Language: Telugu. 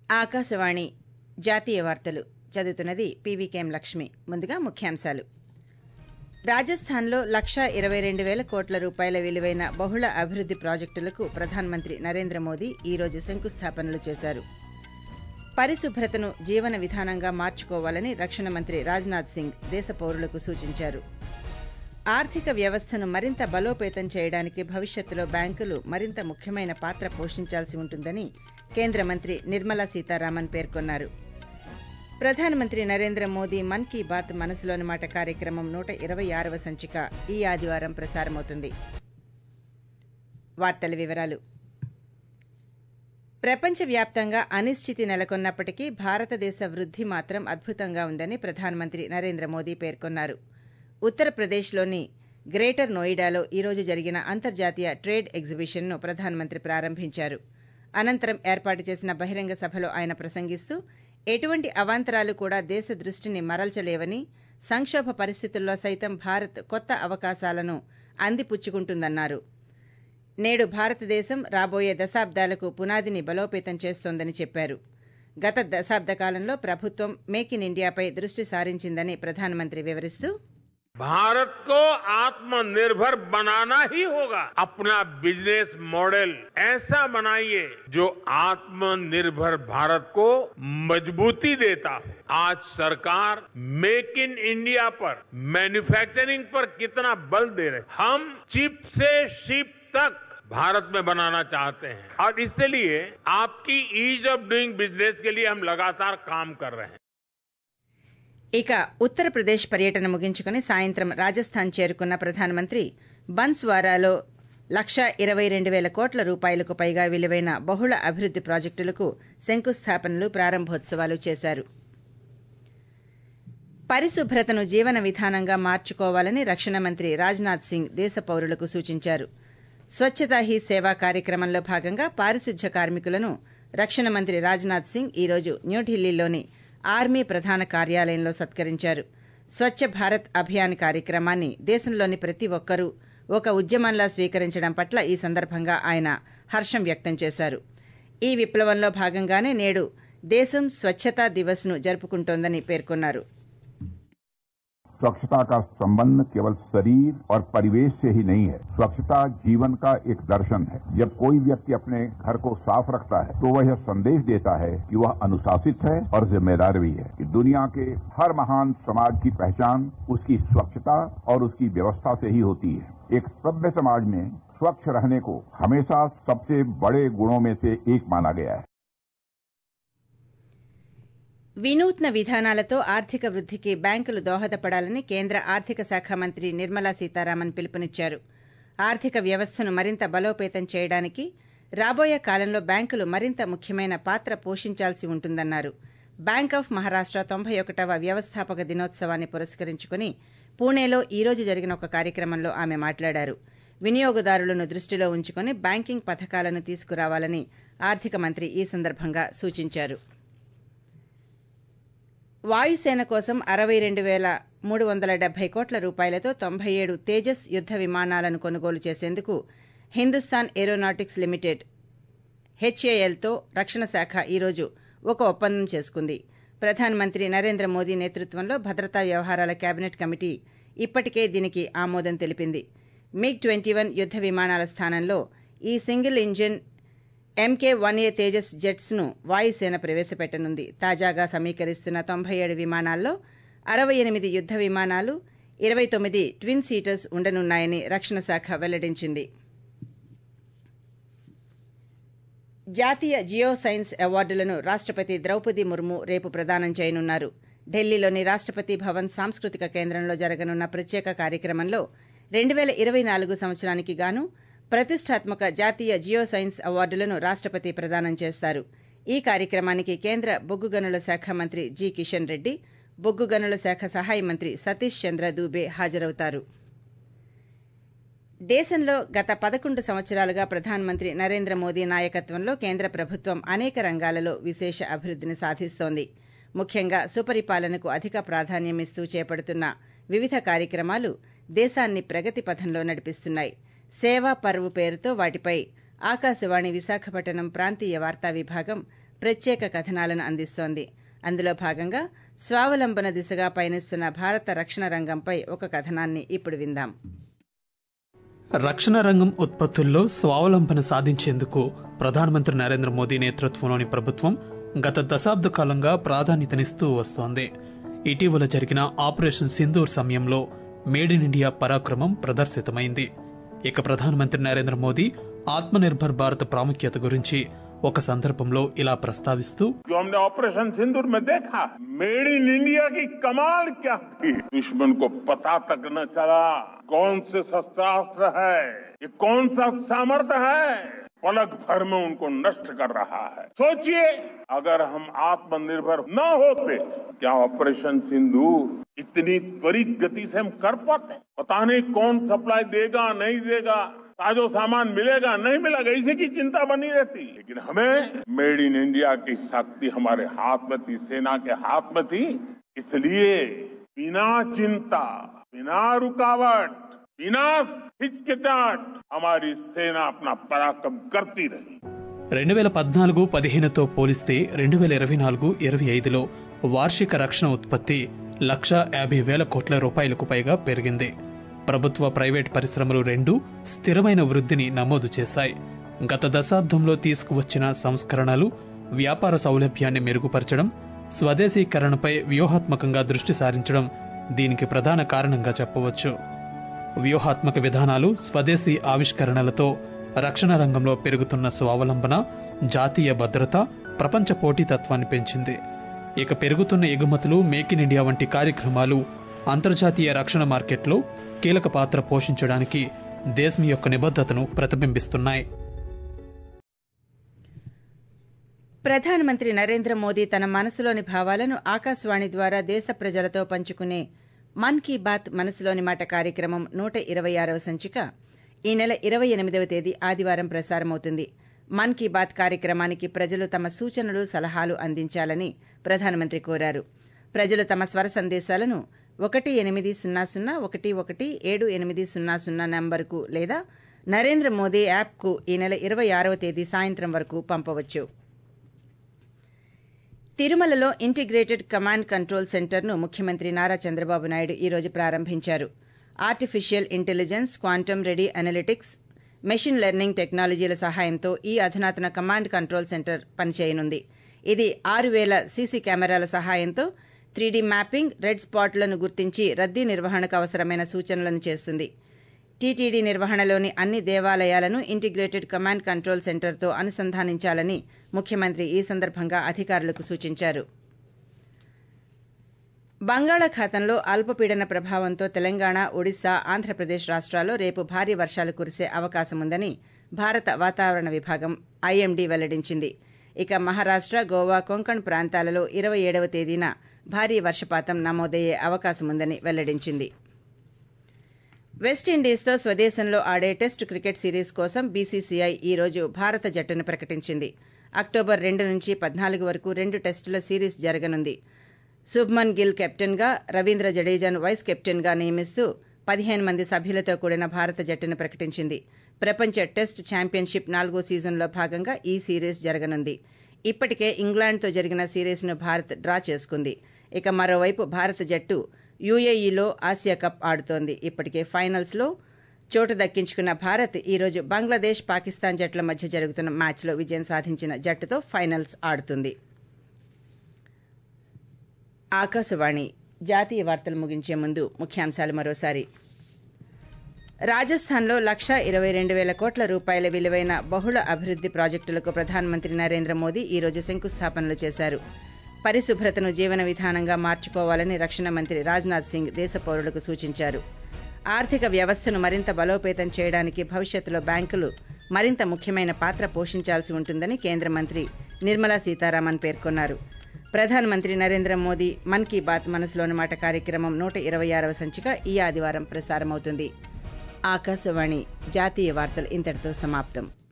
ఆకాశవాణి జాతీయ వార్తలు చదువుతున్నది పీవీకేఎం లక్ష్మి ముందుగా ముఖ్యాంశాలు రాజస్థాన్లో లక్షా ఇరవై రెండు వేల కోట్ల రూపాయల విలువైన బహుళ అభివృద్ది ప్రాజెక్టులకు ప్రధానమంత్రి నరేంద్ర మోదీ ఈ రోజు శంకుస్థాపనలు చేశారు పరిశుభ్రతను జీవన విధానంగా మార్చుకోవాలని రక్షణ మంత్రి రాజ్నాథ్ సింగ్ దేశ పౌరులకు సూచించారు ఆర్థిక వ్యవస్థను మరింత బలోపేతం చేయడానికి భవిష్యత్తులో బ్యాంకులు మరింత ముఖ్యమైన పాత్ర పోషించాల్సి ఉంటుందని కేంద్ర మంత్రి నిర్మలా సీతారామన్ పేర్కొన్నారు ప్రధానమంత్రి నరేంద్ర మోదీ మన్ కీ బాత్ మనసులోని మాట కార్యక్రమం నూట ఇరవై ఆరవ సంచిక ఈ ఆదివారం ప్రసారమవుతుంది వార్తల వివరాలు ప్రపంచవ్యాప్తంగా అనిశ్చితి నెలకొన్నప్పటికీ భారతదేశ వృద్ధి మాత్రం అద్భుతంగా ఉందని ప్రధానమంత్రి నరేంద్ర మోదీ పేర్కొన్నారు ఉత్తరప్రదేశ్లోని గ్రేటర్ నోయిడాలో ఈరోజు జరిగిన అంతర్జాతీయ ట్రేడ్ ఎగ్జిబిషన్ను ప్రధానమంత్రి ప్రారంభించారు అనంతరం ఏర్పాటు చేసిన బహిరంగ సభలో ఆయన ప్రసంగిస్తూ ఎటువంటి అవాంతరాలు కూడా దేశ దృష్టిని మరల్చలేవని సంక్షోభ పరిస్థితుల్లో సైతం భారత్ కొత్త అవకాశాలను అందిపుచ్చుకుంటుందన్నారు నేడు భారతదేశం రాబోయే దశాబ్దాలకు పునాదిని బలోపేతం చేస్తోందని చెప్పారు గత దశాబ్ద కాలంలో ప్రభుత్వం మేక్ ఇన్ ఇండియాపై దృష్టి సారించిందని ప్రధానమంత్రి వివరిస్తూ भारत को आत्मनिर्भर बनाना ही होगा अपना बिजनेस मॉडल ऐसा बनाइए जो आत्मनिर्भर भारत को मजबूती देता हो आज सरकार मेक इन इंडिया पर मैन्युफैक्चरिंग पर कितना बल दे रहे हम चिप से शिप तक भारत में बनाना चाहते हैं और इसलिए आपकी ईज ऑफ डूइंग बिजनेस के लिए हम लगातार काम कर रहे हैं ఇక ఉత్తరప్రదేశ్ పర్యటన ముగించుకుని సాయంత్రం రాజస్థాన్ చేరుకున్న ప్రధానమంత్రి బన్స్వారాలో లక్షా ఇరవై రెండు వేల కోట్ల రూపాయలకు పైగా విలువైన బహుళ అభివృద్ది ప్రాజెక్టులకు శంకుస్థాపనలు ప్రారంభోత్సవాలు చేశారు పరిశుభ్రతను జీవన విధానంగా మార్చుకోవాలని రక్షణ మంత్రి రాజ్నాథ్ సింగ్ దేశ పౌరులకు సూచించారు స్వచ్ఛతా హీ సేవా కార్యక్రమంలో భాగంగా పారిశుధ్య కార్మికులను రక్షణ మంత్రి రాజ్నాథ్ సింగ్ ఈరోజు న్యూఢిల్లీలోని ఆర్మీ ప్రధాన కార్యాలయంలో సత్కరించారు స్వచ్ఛ భారత్ అభియాన్ కార్యక్రమాన్ని దేశంలోని ప్రతి ఒక్కరూ ఒక ఉద్యమంలా స్వీకరించడం పట్ల ఈ సందర్భంగా ఆయన హర్షం వ్యక్తం చేశారు ఈ విప్లవంలో భాగంగానే నేడు దేశం స్వచ్ఛతా దివస్ను జరుపుకుంటోందని పేర్కొన్నారు स्वच्छता का संबंध केवल शरीर और परिवेश से ही नहीं है स्वच्छता जीवन का एक दर्शन है जब कोई व्यक्ति अपने घर को साफ रखता है तो वह यह संदेश देता है कि वह अनुशासित है और जिम्मेदार भी है कि दुनिया के हर महान समाज की पहचान उसकी स्वच्छता और उसकी व्यवस्था से ही होती है एक सभ्य समाज में स्वच्छ रहने को हमेशा सबसे बड़े गुणों में से एक माना गया है వినూత్న విధానాలతో ఆర్థిక వృద్ధికి బ్యాంకులు దోహదపడాలని కేంద్ర ఆర్థిక శాఖ మంత్రి నిర్మలా సీతారామన్ పిలుపునిచ్చారు ఆర్థిక వ్యవస్థను మరింత బలోపేతం చేయడానికి రాబోయే కాలంలో బ్యాంకులు మరింత ముఖ్యమైన పాత్ర పోషించాల్సి ఉంటుందన్నారు బ్యాంక్ ఆఫ్ మహారాష్ట తొంభై ఒకటవ వ్యవస్థాపక దినోత్సవాన్ని పురస్కరించుకుని పూణేలో ఈ రోజు జరిగిన ఒక కార్యక్రమంలో ఆమె మాట్లాడారు వినియోగదారులను దృష్టిలో ఉంచుకుని బ్యాంకింగ్ పథకాలను తీసుకురావాలని ఆర్థిక మంత్రి ఈ సందర్భంగా సూచించారు వాయుసేన కోసం అరవై రెండు వేల మూడు వందల డెబ్బై కోట్ల రూపాయలతో తొంభై ఏడు తేజస్ యుద్ద విమానాలను కొనుగోలు చేసేందుకు హిందుస్థాన్ ఏరోనాటిక్స్ లిమిటెడ్ హెచ్ఏఎల్తో రక్షణ శాఖ ఈరోజు ఒక ఒప్పందం చేసుకుంది ప్రధానమంత్రి నరేంద్ర మోదీ నేతృత్వంలో భద్రతా వ్యవహారాల కేబినెట్ కమిటీ ఇప్పటికే దీనికి ఆమోదం తెలిపింది మిగ్ ట్వంటీ వన్ యుద్ద విమానాల స్థానంలో ఈ single engine MK one A Tejas jets ను వాయుసేన ప్రవేశపెట్టనుంది తాజాగా సమీకరిస్తున్న తొంభై ఏడు విమానాల్లో అరవై ఎనిమిది యుద్ద విమానాలు ఇరవై తొమ్మిది ట్విన్ సీటర్స్ ఉండనున్నాయని రక్షణ శాఖ వెల్లడించింది జాతీయ జియో సైన్స్ అవార్డులను రాష్టపతి ద్రౌపది ముర్ము రేపు ప్రదానం చేయనున్నారు ఢిల్లీలోని రాష్టపతి భవన్ సాంస్కృతిక కేంద్రంలో జరగనున్న ప్రత్యేక కార్యక్రమంలో రెండు వేల ఇరవై నాలుగు సంవత్సరానికి గాను ప్రతిష్టాత్మక జాతీయ జియో సైన్స్ అవార్డులను రాష్టపతి ప్రదానం చేస్తారు ఈ కార్యక్రమానికి కేంద్ర బొగ్గు గనుల శాఖ మంత్రి జి కిషన్ రెడ్డి బొగ్గు గనుల శాఖ సహాయ మంత్రి సతీష్ చంద్ర దూబే హాజరవుతారు దేశంలో గత పదకొండు సంవత్సరాలుగా ప్రధానమంత్రి నరేంద్ర మోదీ నాయకత్వంలో కేంద్ర ప్రభుత్వం అనేక రంగాలలో విశేష అభివృద్ధిని సాధిస్తోంది ముఖ్యంగా సుపరిపాలనకు అధిక ప్రాధాన్యమిస్తూ చేపడుతున్న వివిధ కార్యక్రమాలు దేశాన్ని ప్రగతి పథంలో నడిపిస్తున్నాయి సేవా పర్వ్ పేరుతో వాటిపై ఆకాశవాణి విశాఖపట్నం ప్రాంతీయ వార్తా విభాగం ప్రత్యేక కథనాలను అందిస్తోంది అందులో భాగంగా స్వావలంబన దిశగా పయనిస్తున్న భారత రక్షణ రంగంపై ఒక కథనాన్ని ఇప్పుడు విందాం రక్షణ రంగం ఉత్పత్తుల్లో స్వావలంబన సాధించేందుకు ప్రధానమంత్రి నరేంద్ర మోదీ నేతృత్వంలోని ప్రభుత్వం గత దశాబ్ద కాలంగా ప్రాధాన్యతనిస్తూ వస్తోంది ఇటీవల జరిగిన ఆపరేషన్ సింధూర్ సమయంలో మేడ్ ఇన్ ఇండియా పరాక్రమం ప్రదర్శితమైంది ఇక ప్రధానమంత్రి నరేంద్ర మోదీ ఆత్మనిర్భర్ భారత్ ప్రాముఖ్యత గురించి ఒక సందర్భంలో ఇలా ప్రస్తావిస్తూ जो हमने ऑपरेशन सिंदूर में देखा मेड इन इंडिया की कमाल क्या थी दुश्मन को पता तक न चला कौन से शस्त्रास्त्र है ये कौन सा सामर्थ्य है पलक भर में उनको नष्ट कर रहा है सोचिए अगर हम आत्मनिर्भर न होते क्या ऑपरेशन सिंदूर इतनी त्वरित गति से हम कर पाते पता नहीं कौन सप्लाई देगा नहीं देगा ताजो सामान मिलेगा नहीं मिलेगा इसी की चिंता बनी रहती लेकिन हमें मेड इन इंडिया की शक्ति हमारे हाथ में थी सेना के हाथ में थी इसलिए बिना चिंता बिना रुकावट बिना हिचकिचाहट हमारी सेना अपना पराक्रम करती रही రెండు వేల పద్నాలుగు పదిహేనుతో పోలిస్తే రెండు వేల ఇరవై నాలుగు ఇరవై ఐదులో వార్షిక రక్షణ ఉత్పత్తి లక్ష యాభై వేల కోట్ల రూపాయలకు పైగా పెరిగింది ప్రభుత్వ ప్రైవేట్ పరిశ్రమలు రెండు స్థిరమైన వృద్ధిని నమోదు చేశాయి గత దశాబ్దంలో తీసుకువచ్చిన సంస్కరణలు వ్యాపార సౌలభ్యాన్ని మెరుగుపరచడం స్వదేశీకరణపై వ్యూహాత్మకంగా దృష్టి సారించడం దీనికి ప్రధాన కారణంగా చెప్పవచ్చు వ్యూహాత్మక విధానాలు స్వదేశీ ఆవిష్కరణలతో రక్షణ రంగంలో పెరుగుతున్న స్వావలంబన జాతీయ భద్రత ప్రపంచ పోటీతత్వాన్ని పెంచింది ఇక పెరుగుతున్న ఎగుమతులు మేక్ ఇన్ ఇండియా వంటి కార్యక్రమాలు అంతర్జాతీయ రక్షణ మార్కెట్లో కీలక పాత్ర పోషించడానికి దేశం యొక్క నిబద్ధతను ప్రతిబింబిస్తున్నాయి ప్రధానమంత్రి నరేంద్ర మోదీ తన మనసులోని భావాలను ఆకాశవాణి ద్వారా దేశ ప్రజలతో పంచుకునే మన్ కీ బాత్ మనసులోని మాట కార్యక్రమం నూట ఇరవై ఆరవ సంచిక ఈ నెల ఇరవై ఎనిమిదవ తేదీ ఆదివారం ప్రసారమవుతుంది మన్ కీ బాత్ కార్యక్రమానికి ప్రజలు తమ సూచనలు సలహాలు అందించాలని ప్రధానమంత్రి కోరారు ప్రజలు తమ స్వర సందేశాలను ఒకటి ఎనిమిది సున్నా సున్నా ఒకటి ఒకటి ఏడు ఎనిమిది సున్నా సున్నా నంబరుకు లేదా నరేంద్ర మోదీ యాప్కు ఈ నెల ఇరవై ఆరవ తేదీ సాయంత్రం వరకు పంపవచ్చు తిరుమలలో ఇంటిగ్రేటెడ్ కమాండ్ కంట్రోల్ సెంటర్ను ముఖ్యమంత్రి నారా చంద్రబాబు నాయుడు ఈ రోజు ప్రారంభించారు artificial intelligence quantum ready analytics machine learning టెక్నాలజీల సహాయంతో ఈ అధునాతన కమాండ్ కంట్రోల్ సెంటర్ పనిచేయనుంది ఇది ఆరు వేల సీసీ కెమెరాల సహాయంతో త్రీడీ మ్యాపింగ్ రెడ్ స్పాట్లను గుర్తించి రద్దీ నిర్వహణకు అవసరమైన సూచనలను చేస్తుంది టీటీడీ నిర్వహణలోని అన్ని దేవాలయాలను ఇంటిగ్రేటెడ్ కమాండ్ కంట్రోల్ సెంటర్తో అనుసంధానించాలని ముఖ్యమంత్రి ఈ సందర్భంగా అధికారులకు సూచించారు బంగాళాఖాతంలో అల్పపీడన ప్రభావంతో తెలంగాణ ఒడిశా ఆంధ్రప్రదేశ్ రాష్ట్రాల్లో రేపు భారీ వర్షాలు కురిసే అవకాశముందని భారత వాతావరణ విభాగం ఐఎండీ వెల్లడించింది ఇక మహారాష్ట గోవా కొంకణ్ ప్రాంతాలలో ఇరవై ఏడవ తేదీన భారీ వర్షపాతం నమోదయ్యే అవకాశముందని వెల్లడించింది వెస్టిండీస్తో స్వదేశంలో ఆడే టెస్ట్ క్రికెట్ సిరీస్ కోసం బీసీసీఐ ఈ రోజు భారత జట్టును ప్రకటించింది అక్టోబర్ రెండు నుంచి పద్నాలుగు వరకు రెండు టెస్టుల సిరీస్ జరగనుంది శుభ్మన్ గిల్ కెప్టెన్గా రవీంద్ర జడేజాను వైస్ కెప్టెన్గా నియమిస్తూ పదిహేను మంది సభ్యులతో కూడిన భారత జట్టును ప్రకటించింది ప్రపంచ టెస్ట్ ఛాంపియన్షిప్ నాలుగో సీజన్లో భాగంగా ఈ సిరీస్ జరగనుంది ఇప్పటికే ఇంగ్లాండ్తో జరిగిన సిరీస్ను భారత్ డ్రా చేసుకుంది ఇక మరోవైపు భారత జట్టు యూఏఈలో ఆసియా కప్ ఆడుతోంది ఇప్పటికే ఫైనల్స్లో చోటు దక్కించుకున్న భారత్ ఈ రోజు బంగ్లాదేశ్ పాకిస్తాన్ జట్ల మధ్య జరుగుతున్న మ్యాచ్లో విజయం సాధించిన జట్టుతో ఫైనల్స్ ఆడుతుంది ఆకాశవాణి జాతీయ వార్తలు ముగించే ముందు ముఖ్యాంశాలు మరోసారి రాజస్థాన్లో లక్ష ఇరవై రెండు వేల కోట్ల రూపాయల విలువైన బహుళ అభివృద్ది ప్రాజెక్టులకు ప్రధానమంత్రి నరేంద్ర మోదీ ఈ రోజు శంకుస్థాపనలు చేశారు పరిశుభ్రతను జీవన విధానంగా మార్చుకోవాలని రక్షణ మంత్రి రాజ్నాథ్ సింగ్ దేశ పౌరులకు సూచించారు ఆర్థిక వ్యవస్థను మరింత బలోపేతం చేయడానికి భవిష్యత్తులో బ్యాంకులు మరింత ముఖ్యమైన పాత్ర పోషించాల్సి ఉంటుందని కేంద్ర మంత్రి నిర్మలా సీతారామన్ పేర్కొన్నారు ప్రధానమంత్రి నరేంద్ర మోదీ మన్ కీ బాత్ మనసులోని మాట కార్యక్రమం నూట ఇరవై ఆరవ సంచిక ఈ ఆదివారం ప్రసారమవుతుంది ఆకాశవాణి జాతీయ వార్తలు ఇంతటితో సమాప్తం